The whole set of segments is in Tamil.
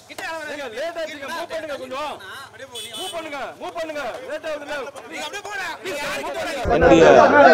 ஏங்க, late ஆச்சுங்க. Move பண்ணுங்க கொஞ்சம். Move பண்ணுங்க, move பண்ணுங்க. Late ஆகுதுல்ல. என்னுடைய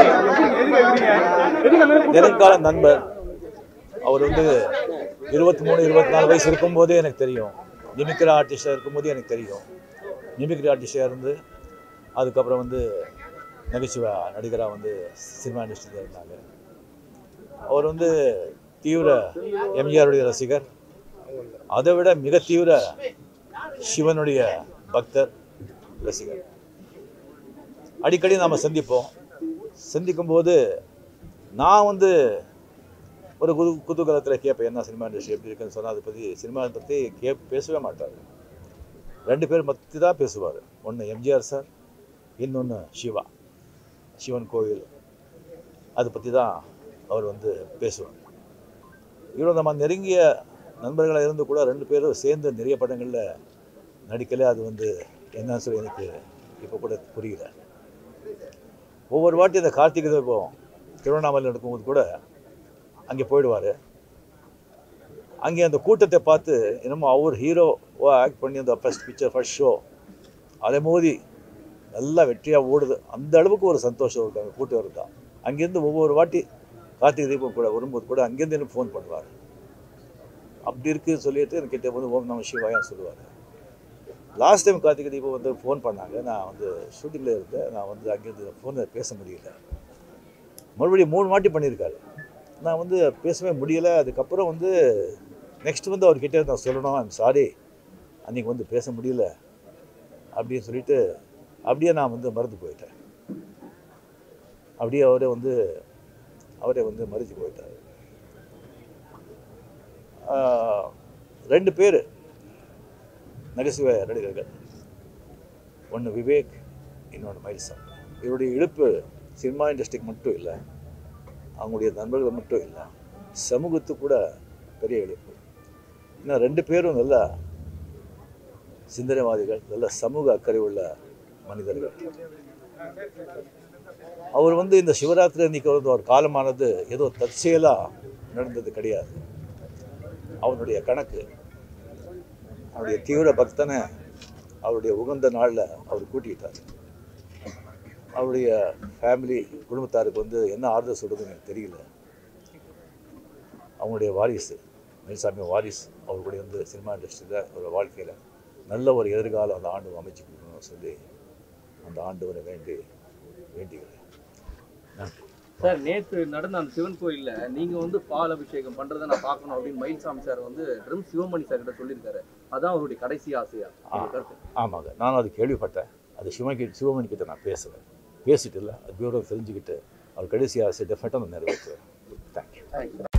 நெருங்கால நண்பர் அவர் வந்து இருபத்தி மூணு இருபத்தி நாலு வயசு இருக்கும்போதே எனக்கு தெரியும் மிமிக்ரி ஆர்டிஸ்டாக இருக்கும்போதே எனக்கு தெரியும் மிமிக்ரி ஆர்டிஸ்டாக இருந்து அதுக்கப்புறம் வந்து நகைச்சுவை நடிகராக வந்து சினிமா இண்டஸ்ட்ரியில் இருந்தாங்க அவர் வந்து தீவிர எம்ஜிஆருடைய ரசிகர் அதை விட மிக தீவிர சிவனுடைய பக்தர் ரசிகர் அடிக்கடி நாம் சந்திப்போம் சந்திக்கும்போது நான் வந்து ஒரு குது குதூகலத்தில் கேட்பேன் என்ன சினிமா இண்டஸ்ட்ரி எப்படி இருக்குன்னு சொன்னால் அதை பற்றி சினிமா பற்றி கே பேசவே மாட்டார் ரெண்டு பேர் பற்றி தான் பேசுவார் ஒன்று எம்ஜிஆர் சார் இன்னொன்று சிவா சிவன் கோவில் அதை பற்றி தான் அவர் வந்து பேசுவார் இவ்வளோ நம்ம நெருங்கிய நண்பர்களாக இருந்து கூட ரெண்டு பேரும் சேர்ந்து நிறைய படங்களில் நடிக்கலை அது வந்து என்னன்னு சொல்லி எனக்கு இப்போ கூட புரியல ஒவ்வொரு வாட்டி இந்த கார்த்திகை தீபம் திருவண்ணாமலை நடக்கும்போது கூட அங்கே போயிடுவார் அங்கே அந்த கூட்டத்தை பார்த்து என்னமோ அவர் ஹீரோவாக ஆக்ட் பண்ணி அந்த ஃபஸ்ட் பிக்சர் ஃபர்ஸ்ட் ஷோ அதை மோதி நல்லா வெற்றியாக ஓடுது அந்த அளவுக்கு ஒரு சந்தோஷம் இருக்கு அங்கே கூட்டம் இருந்தால் அங்கேருந்து ஒவ்வொரு வாட்டி கார்த்திகை தீபம் கூட வரும்போது கூட அங்கேருந்து எனக்கு ஃபோன் பண்ணுவார் அப்படி இருக்குன்னு சொல்லிட்டு எனக்கு கிட்ட வந்து ஓம் நம சிவாயான்னு சொல்லுவார் லாஸ்ட் டைம் கார்த்திகை தீபம் வந்து ஃபோன் பண்ணாங்க நான் வந்து ஷூட்டிங்கில் இருந்தேன் நான் வந்து அங்கேருந்து ஃபோனில் பேச முடியல மறுபடியும் மூணு வாட்டி பண்ணியிருக்காரு நான் வந்து பேசவே முடியலை அதுக்கப்புறம் வந்து நெக்ஸ்ட் வந்து அவர்கிட்ட நான் சொல்லணும் ஐம் சாரி அன்றைக்கி வந்து பேச முடியல அப்படின்னு சொல்லிட்டு அப்படியே நான் வந்து மறந்து போயிட்டேன் அப்படியே அவரே வந்து அவரே வந்து மறைச்சு போயிட்டார் ஆஹ், ரெண்டு பேர் நகைச்சுவை நடிகர்கள் ஒன்று விவேக் இன்னொன்று மைல்சன் இவருடைய இழுப்பு சினிமா இண்டஸ்ட்ரிக்கு மட்டும் இல்லை அவங்களுடைய நண்பர்கள் மட்டும் இல்லை சமூகத்துக்கு கூட பெரிய இழப்பு இன்னும் ரெண்டு பேரும் நல்ல சிந்தனைவாதிகள் நல்ல சமூக அக்கறை உள்ள மனிதர்கள் அவர் வந்து இந்த சிவராத்திரி அன்னைக்கு வந்து அவர் காலமானது ஏதோ தற்செயலாக நடந்தது கிடையாது அவனுடைய கணக்கு அவருடைய தீவிர பக்தனை அவருடைய உகந்த நாளில் அவர் கூட்டிக்கிட்டார் அவருடைய ஃபேமிலி குடும்பத்தாருக்கு வந்து என்ன ஆறுதல் சொல்கிறதுன்னு எனக்கு தெரியல அவங்களுடைய வாரிசு மேல்சாமி வாரிசு அவர் கூட வந்து சினிமா இண்டஸ்ட்ரியில் ஒரு வாழ்க்கையில் நல்ல ஒரு எதிர்காலம் அந்த ஆண்டு அமைச்சு கொடுக்கணும்னு சொல்லி அந்த ஆண்டவரை வேண்டி வேண்டிக்கிறேன் நன்றி சார் நேத்து நடந்த அந்த சிவன் கோயில்ல நீங்க வந்து பால் அபிஷேகம் பண்றதை நான் பார்க்கணும் அப்படின்னு மயில்சாமி சார் வந்து ட்ரம் சிவமணி சார் கிட்ட சொல்லியிருக்காரு அதான் அவருடைய கடைசி ஆசையா உங்க கருத்து ஆமாங்க நானும் அது கேள்விப்பட்டேன் அது சிவகி சிவமணி கிட்ட நான் பேசுவேன் பேசிட்டு இல்லை அது விவரம் தெரிஞ்சுக்கிட்டு அவர் கடைசி ஆசை டெஃபினட்டாக நான் நிறைவேற்றுவேன் தேங்க்யூ